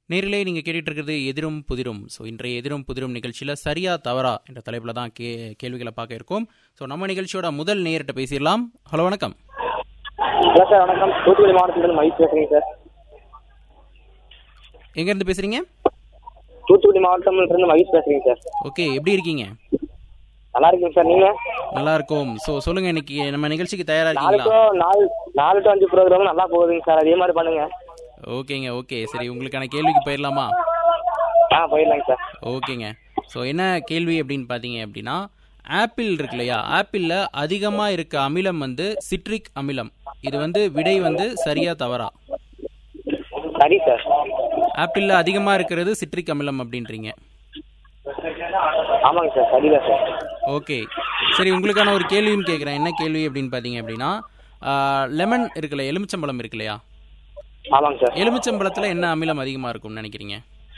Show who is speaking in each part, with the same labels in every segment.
Speaker 1: நேரிலே நீங்கள் கேட்டுட்டு இருக்கிறது எதிரும் புதிரும் ஸோ இன்றைய எதிரும் புதிரும் நிகழ்ச்சியில் சரியா தவறா என்ற தலைப்பில் தான் கே கேள்விகளை பார்க்க இருக்கோம் ஸோ நம்ம நிகழ்ச்சியோட முதல் நேரிட்ட பேசிடலாம் ஹலோ வணக்கம்
Speaker 2: ஹலோ சார் வணக்கம் தூத்துக்குடி மாவட்டத்திலிருந்து மகேஷ் பேசுறேங்க சார்
Speaker 1: எங்கேருந்து பேசுகிறீங்க
Speaker 2: தூத்துக்குடி மாவட்டத்திலிருந்து மகேஷ் பேசுறேங்க சார்
Speaker 1: ஓகே எப்படி இருக்கீங்க
Speaker 2: நல்லா இருக்கீங்க சார் நீங்க
Speaker 1: நல்லா இருக்கும் ஸோ சொல்லுங்கள் இன்னைக்கு நம்ம நிகழ்ச்சிக்கு தயாராக
Speaker 2: நாலு
Speaker 1: இருக்கீங்களா
Speaker 2: டு நாலு நாலு டு அஞ்சு ப்ரோக்ராம் நல்லா போகுதுங்க சார் அதே மாதிரி பண்ணுங்க
Speaker 1: ஓகேங்க ஓகே சரி உங்களுக்கான கேள்விக்கு போயிடலாமா
Speaker 2: ஆ போயிடலாங்க சார்
Speaker 1: ஓகேங்க ஸோ என்ன கேள்வி அப்படின்னு பார்த்தீங்க அப்படின்னா ஆப்பிள் இருக்கு இல்லையா ஆப்பிளில் அதிகமாக இருக்க அமிலம் வந்து சிட்ரிக் அமிலம் இது வந்து விடை வந்து சரியா தவறா
Speaker 2: சரி சார்
Speaker 1: ஆப்பிளில் அதிகமாக இருக்கிறது சிட்ரிக் அமிலம் அப்படின்றீங்க
Speaker 2: ஆமாங்க சார் சரிதான் சார்
Speaker 1: ஓகே சரி உங்களுக்கான ஒரு கேள்வியும் கேட்குறேன் என்ன கேள்வி அப்படின்னு பார்த்தீங்க அப்படின்னா லெமன் இருக்குல்ல எலுமிச்சம்பழம் இருக்கு இல்லையா
Speaker 2: ஆமாங்க சார்
Speaker 1: எலுமிச்சம்பழத்தில் என்ன அமிலம் அதிகமாக இருக்கும்னு நினைக்கிறீங்க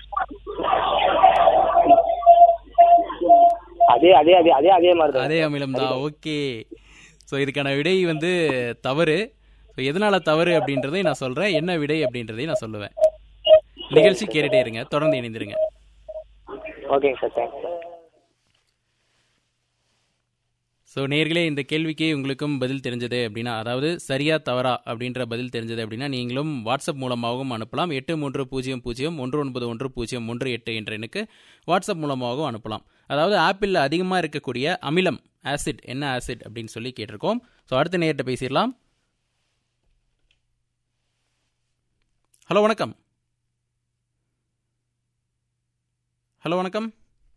Speaker 2: அதே அதே அதே அதே அதே மாதிரி தான்
Speaker 1: அதே அமிலம் தான் ஓகே ஸோ இதுக்கான விடை வந்து தவறு ஸோ எதனால தவறு அப்படின்றதை நான் சொல்கிறேன் என்ன விடை அப்படின்றதையும் நான் சொல்லுவேன் நிகழ்ச்சி கேட்டுட்டே இருங்க தொடர்ந்து இணைந்திருங்க
Speaker 2: ஓகேங்க சார் தேங்க்ஸ் சார்
Speaker 1: ஸோ நேர்களே இந்த கேள்விக்கு உங்களுக்கும் பதில் தெரிஞ்சது அப்படின்னா அதாவது சரியா தவறா அப்படின்ற பதில் தெரிஞ்சது அப்படின்னா நீங்களும் வாட்ஸ்அப் மூலமாகவும் அனுப்பலாம் எட்டு மூன்று பூஜ்ஜியம் பூஜ்ஜியம் ஒன்று ஒன்பது ஒன்று பூஜ்ஜியம் ஒன்று எட்டு என்ற எண்ணுக்கு வாட்ஸ்அப் மூலமாகவும் அனுப்பலாம் அதாவது ஆப்பிளில் அதிகமாக இருக்கக்கூடிய அமிலம் ஆசிட் என்ன ஆசிட் அப்படின்னு சொல்லி கேட்டிருக்கோம் ஸோ அடுத்த நேர்கிட்ட பேசிடலாம் ஹலோ வணக்கம் ஹலோ வணக்கம்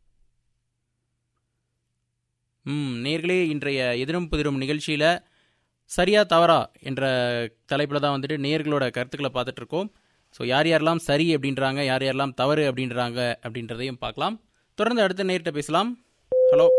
Speaker 1: ம் நேர்களே இன்றைய எதிரும் புதிரும் நிகழ்ச்சியில் சரியா தவறா என்ற தலைப்பில் தான் வந்துட்டு நேர்களோட கருத்துக்களை பார்த்துட்டு இருக்கோம் ஸோ யார் யாரெல்லாம் சரி அப்படின்றாங்க யார் யாரெல்லாம் தவறு அப்படின்றாங்க அப்படின்றதையும் பார்க்கலாம் தொடர்ந்து அடுத்த நேர்கிட்ட பேசலாம் ஹலோ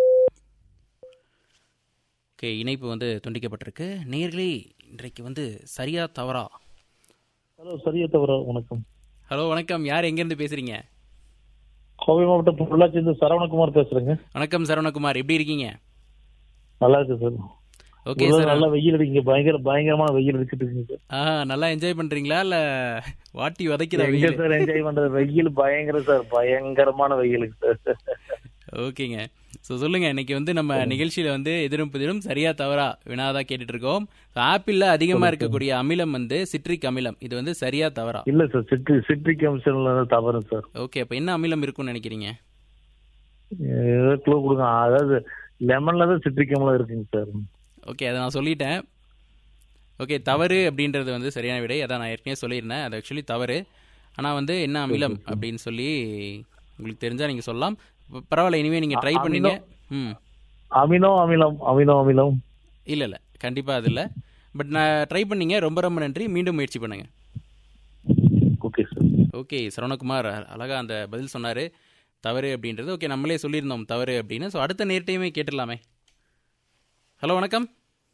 Speaker 1: ஓகே இணைப்பு வந்து துண்டிக்கப்பட்டிருக்கு நேர்களே இன்றைக்கு வந்து சரியா தவறா
Speaker 3: ஹலோ சரியா தவிர வணக்கம்
Speaker 1: ஹலோ வணக்கம் யார் எங்கேருந்து பேசுகிறீங்க
Speaker 3: கோவை மாவட்டம் பொள்ளாச்சியிலிருந்து சரவணகுமார் பேசுறேங்க
Speaker 1: வணக்கம் சரவணகுமார் எப்படி இருக்கீங்க
Speaker 3: நல்லா இருக்கு சார்
Speaker 1: ஓகே
Speaker 3: உள்ள
Speaker 1: சார்
Speaker 3: நல்லா வெயில் அடிக்குங்க பயங்கர பயங்கரமான வெயில் அடிச்சிட்டு இருக்குங்க சார்
Speaker 1: ஆ நல்லா என்ஜாய் பண்ணுறீங்களா இல்லை வாட்டி வதைக்கிற
Speaker 3: எங்க
Speaker 1: வெயில்
Speaker 3: சார் என்ஜாய் பண்றது வெயில் பயங்கர சார் பயங்கரமான வெயிலுக்கு சார்
Speaker 1: ஓகேங்க ஸோ சொல்லுங்க இன்னைக்கு வந்து நம்ம நிகழ்ச்சியில வந்து எதிரும் புதிரும் சரியா தவறா வினாதான் கேட்டுட்டு இருக்கோம் ஆப்பிள்ல அதிகமா இருக்கக்கூடிய அமிலம் வந்து சிட்ரிக் அமிலம் இது வந்து சரியா தவறா
Speaker 3: இல்ல சார் சிட்ரி சிட்ரிக் அம்சம்ல தவறு சார்
Speaker 1: ஓகே அப்ப என்ன அமிலம் இருக்கும்னு நினைக்கிறீங்க
Speaker 3: ஏதோ க்ளூ கொடுங்க அதாவது லெமன்ல தான் சிட்ரிக் அம்லம் இருக்குங்க சார்
Speaker 1: ஓகே அதை நான் சொல்லிட்டேன் ஓகே தவறு அப்படின்றது வந்து சரியான விடை அதான் நான் ஏற்கனவே சொல்லியிருந்தேன் அது ஆக்சுவலி தவறு ஆனால் வந்து என்ன அமிலம் அப்படின்னு சொல்லி உங்களுக்கு தெரிஞ்சா நீங்க சொல்லலாம் ப- பரவாயில்ல இனிமே நீங்க ட்ரை
Speaker 3: அ-
Speaker 1: பண்ணீங்க
Speaker 3: அமிலம்.
Speaker 1: ம்
Speaker 3: அமினோ அமிலம் அமினோ அமிலம்
Speaker 1: இல்லை இல்லை கண்டிப்பாக அது இல்லை பட் நான் ட்ரை பண்ணீங்க ரொம்ப ரொம்ப நன்றி மீண்டும் முயற்சி பண்ணுங்க
Speaker 3: ஓகே சார்
Speaker 1: ஓகே சரவணகுமார் அ- அழகா அந்த பதில் சொன்னாரு தவறு அப்படின்றது ஓகே நம்மளே சொல்லியிருந்தோம் தவறு அப்படின்னு ஸோ அடுத்த நேர்ட்டையுமே கேட்டுடலாமே ஹலோ வணக்கம்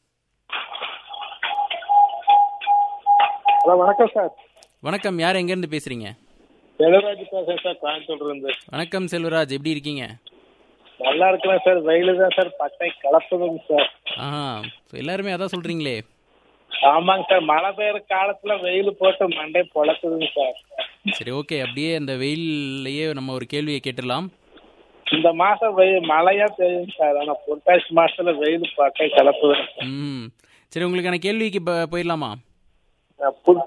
Speaker 4: ஹலோ வணக்கம் சார்
Speaker 1: வணக்கம் யார் எங்கேருந்து பேசுறீங்க
Speaker 4: செல்வராஜ் பேசுறேன் சார் கோயம்புத்தூர்ல இருந்து
Speaker 1: வணக்கம் செல்வராஜ் எப்படி இருக்கீங்க
Speaker 4: நல்லா இருக்கலாம் சார் வெயிலு தான் சார் பட்டை கலப்புதுங்க சார்
Speaker 1: ஆஹா ஸோ எல்லாருமே அதான் சொல்றீங்களே
Speaker 4: ஆமாங்க சார் மழை பெய்யுற காலத்துல வெயில் போட்டு மண்டை பொழக்குதுங்க சார்
Speaker 1: சரி ஓகே அப்படியே அந்த வெயில்லையே நம்ம ஒரு கேள்வியை கேட்டுடலாம்
Speaker 4: இந்த மாசம் வெயில் மழையா பெய்யுங்க சார் ஆனா புரட்டாசி மாசத்துல வெயில் பட்டை கலப்புதுங்க
Speaker 1: ம் சரி உங்களுக்கான கேள்விக்கு இப்போ போயிடலாமா
Speaker 4: சார் புல்